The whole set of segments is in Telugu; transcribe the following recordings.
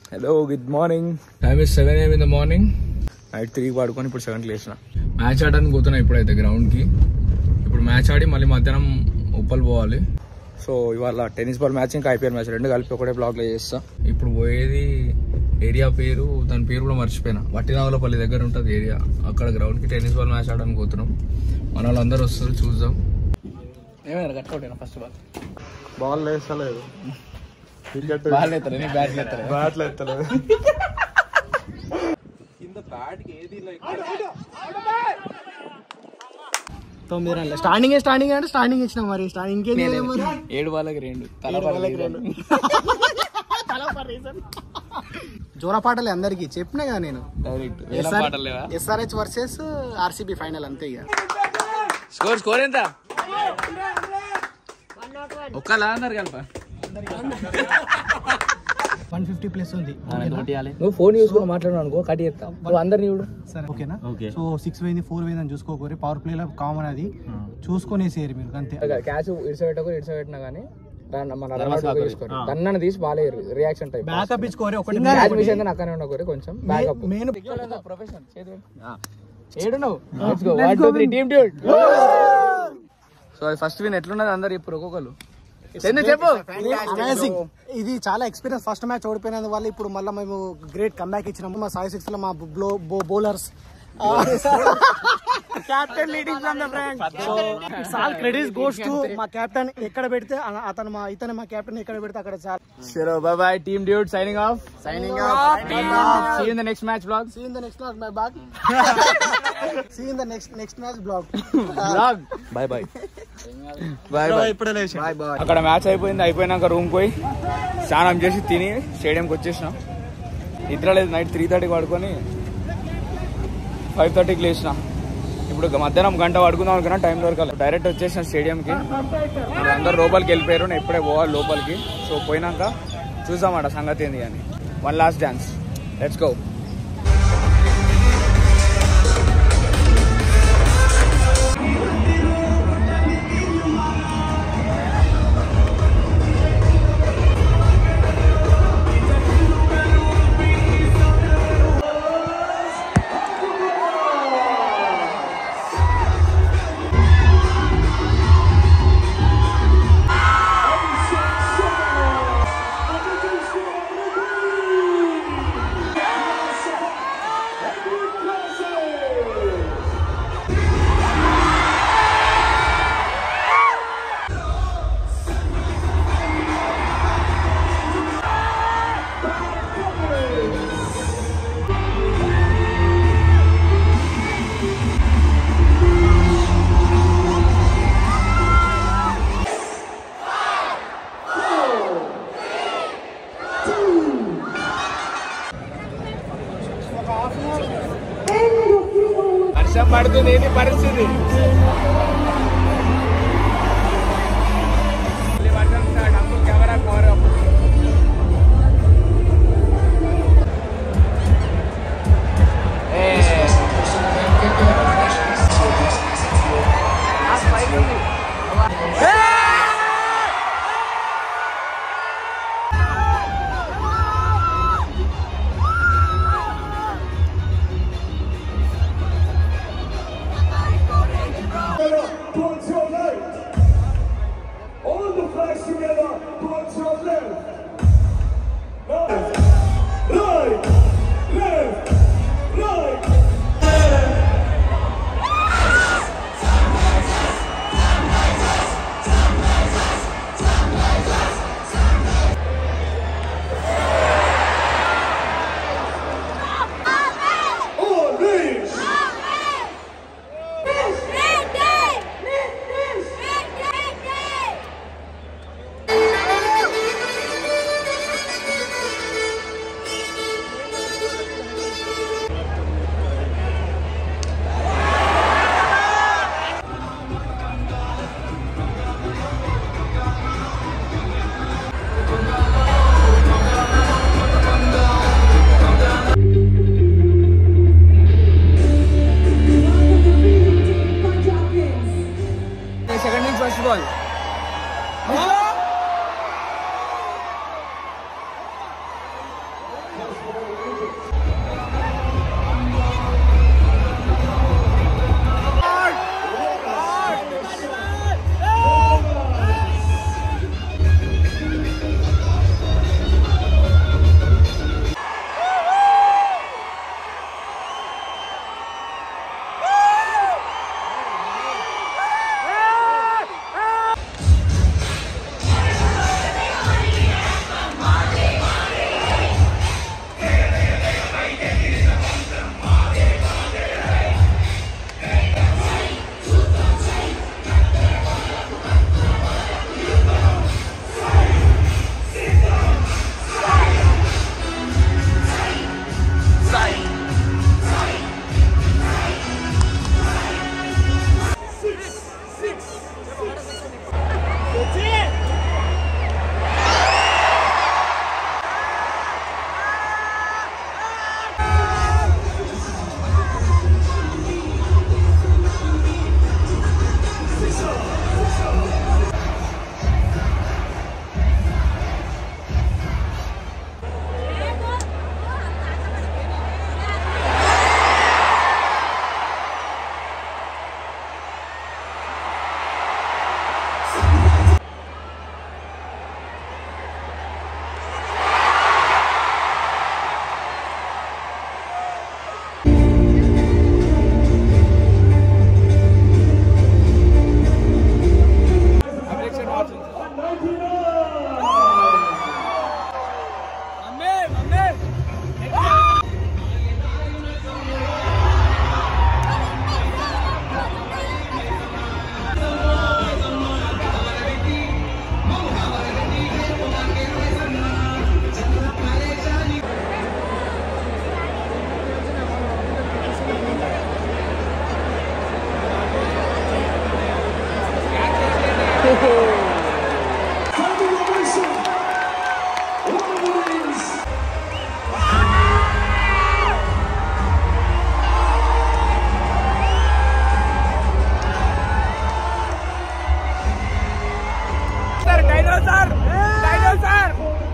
Hello good morning time is seven AM in the morning night three పడుకొని ఇప్పుడు సెవెన్కి లేచిన మ్యాచ్ ఆడడానికి పోతున్నా ఇప్పుడైతే గ్రౌండ్ కి ఇప్పుడు మ్యాచ్ ఆడి మళ్ళీ మధ్యాహ్నం ఉప్పల్ పోవాలి సో ఇవాళ టెన్నిస్ బాల్ మ్యాచ్ ఇంకా ఐపీఎల్ మ్యాచ్ రెండు కలిపి ఒకటే బ్లాగ్లో చేస్తా ఇప్పుడు పోయేది ఏరియా పేరు దాని పేరు కూడా మర్చిపోయినా వట్టినావులపల్లి దగ్గర ఉంటుంది ఏరియా అక్కడ గ్రౌండ్ కి టెన్నిస్ బాల్ మ్యాచ్ ఆడడానికి పోతున్నాం మన వాళ్ళందరూ వస్తారు చూద్దాం ఏమైనా కట్టుకోటేనా ఫస్ట్ బాల్ బాల్ వేస్తలేదు వికెట్ బాల్ ఎత్తారు నీ బ్యాట్ ఎత్తారు బ్యాట్లు ఎత్తలేదు తొమ్మిది రన్లు స్టాండింగ్ స్టాండింగ్ అంటే స్టాండింగ్ ఇచ్చిన మరి స్టాండింగ్ ఇంకేం చేయలేం మరి ఏడు వాళ్ళకి రెండు తల వాళ్ళకి రెండు. జోర పాటలే అందరికి చెప్పినా కదా నేను డైరెక్ట్ వేల పాటలు లేవా ఎస్ఆర్హెచ్ వర్సెస్ ఆర్సీబీ ఫైనల్ అంతే ఇక స్కోర్ స్కోర్ ఎంత ఒక్కలా అన్నారు కలప వన్ ఫిఫ్టీ ప్లస్ ఉంది నువ్వు ఫోన్ చూసుకుని మాట్లాడు అనుకో కట్ చేస్తా నువ్వు అందరిని చూడు సరే ఓకేనా సో సిక్స్ పోయింది ఫోర్ పోయింది అని చూసుకోకూరి పవర్ ప్లే లో కామన్ అది చూసుకొనేసేయరు మీరు అంతే క్యాచ్ ఇడిసబెట్టకు ఇడిసబెట్టినా కానీ మన రన్నౌట్ తీసుకోరు దన్నని తీసి బాగాలేరు రియాక్షన్ టైప్ బ్యాకప్ ఇచ్చుకోరి ఒకటి క్యాచ్ మిషన్ అక్కనే ఉండకూరి కొంచెం బ్యాకప్ మెయిన్ ప్రొఫెషన్ ఏడు నువ్వు let's go 1 2 3 team dude so first win ఎట్లున్నది అందరు ఇప్పుడు ఒక్కొక్కరు చందు చెప్పు అమేజింగ్ ఇది చాలా ఎక్స్పీరియన్స్ ఫస్ట్ మ్యాచ్ ఓడిపోయినందు వల్ల ఇప్పుడు మళ్ళీ మేము గ్రేట్ కమ్బ్యాక్ ఇచ్చినాము మా సాయి సిక్స్ లో మా బ్లో bowlers captain leading from the front so it's all credits goes to మా కెప్టెన్ ఎక్కడ పెడితే అ- అతను మా ఇతను మా కెప్టెన్ ఎక్కడ పెడితే అక్కడ చాలు చలో bye bye team dude signing off signing see in the next match blog see in the next match my blog see in the next next match blog blog bye bye bye bye అక్కడ మ్యాచ్ అయిపోయింది అయిపోయినాక రూమ్ పోయి స్నానం చేసి తిని స్టేడియంకి వచ్చేసినాం నిద్ర లేదు నైట్ త్రీ థర్టీకి పడుకొని ఫైవ్ థర్టీకి లేచిన ఇప్పుడు మధ్యాహ్నం గంట పడుకుందాం అనుకున్నా టైం దొరకాలి డైరెక్ట్ వచ్చేసిన స్టేడియంకి అందరు లోపలికి వెళ్ళిపోయారు నేను ఇప్పుడే పోవాలి లోపలికి సో పోయినాక చూసామాట సంగతి ఏంది అని one last dance let's go వర్షం పడుతుంది ఏంటి పరిస్థితి మళ్ళీ వర్షం స్టార్ట్ అప్పుడు camera cover up Put dinosaur dinosaur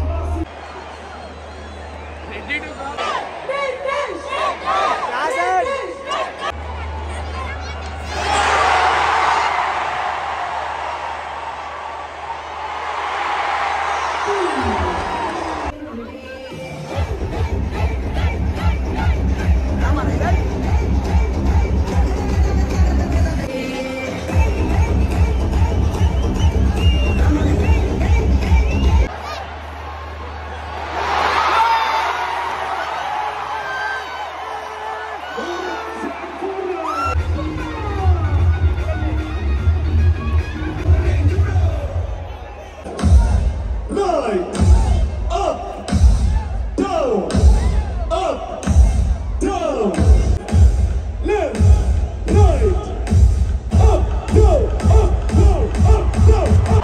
Right, up, down, up, down, left, right, up, down, up, down, up, down, up.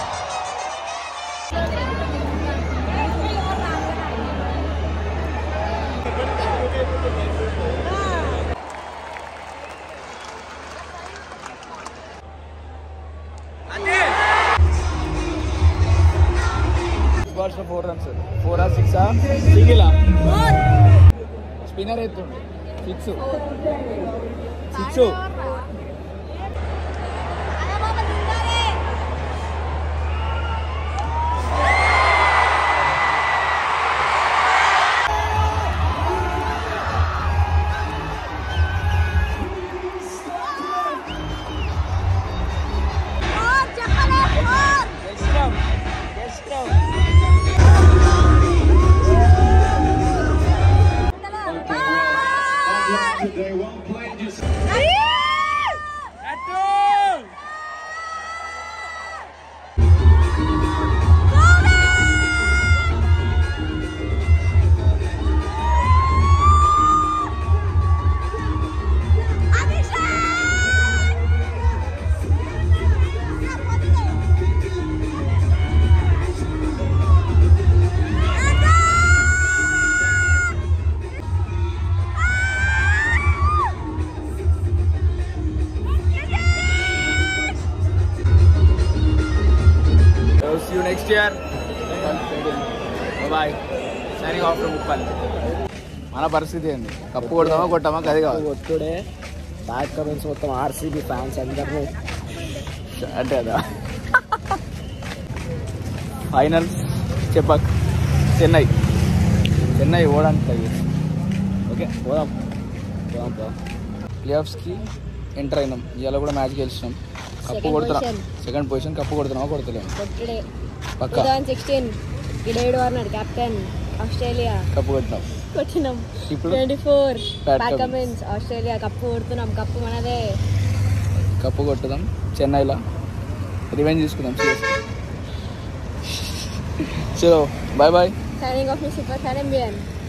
Balls four runs four or six single spinner ఎత్తుండు six six Today, one plane just మన పరిస్థితి ఏంది కప్పు కొడతామా కొట్టామా గది కావాలి ఒత్తుడే బ్యాక్ కమెంట్స్ మొత్తం ఆర్సీబీ ఫ్యాన్స్ అందరినీ అంటే అదా ఫైనల్ చెప్పక్ చెన్నై చెన్నై ఓడానికి ట్రై చేసి ఓకే పోదాం పోదాం పోదాం ప్లే ఆఫ్స్కి ఎంటర్ అయినాం ఇవాళ కూడా మ్యాచ్ గెలిచినాం కప్పు Second కొడుతున్నాం position. సెకండ్ పొజిషన్ కప్పు కొడుతున్నావా కొడతలేము కొట్టుడే టూ పక్క థౌసండ్ సిక్స్టీన్ ఇడేడు వార్నర్ కెప్టెన్ ఆస్ట్రేలియా కప్పు కొట్టినాం కొట్టినాం ఇప్పుడు twenty four Pat back Cummins. Cummins Australia cup కొడుతున్నాం కప్పు మనదే కప్పు కొట్టుదాం చెన్నైలో రివెంజ్ తీసుకుందాం so bye bye signing off మీ సూపర్ ఫ్యాన్ ఎంబియన్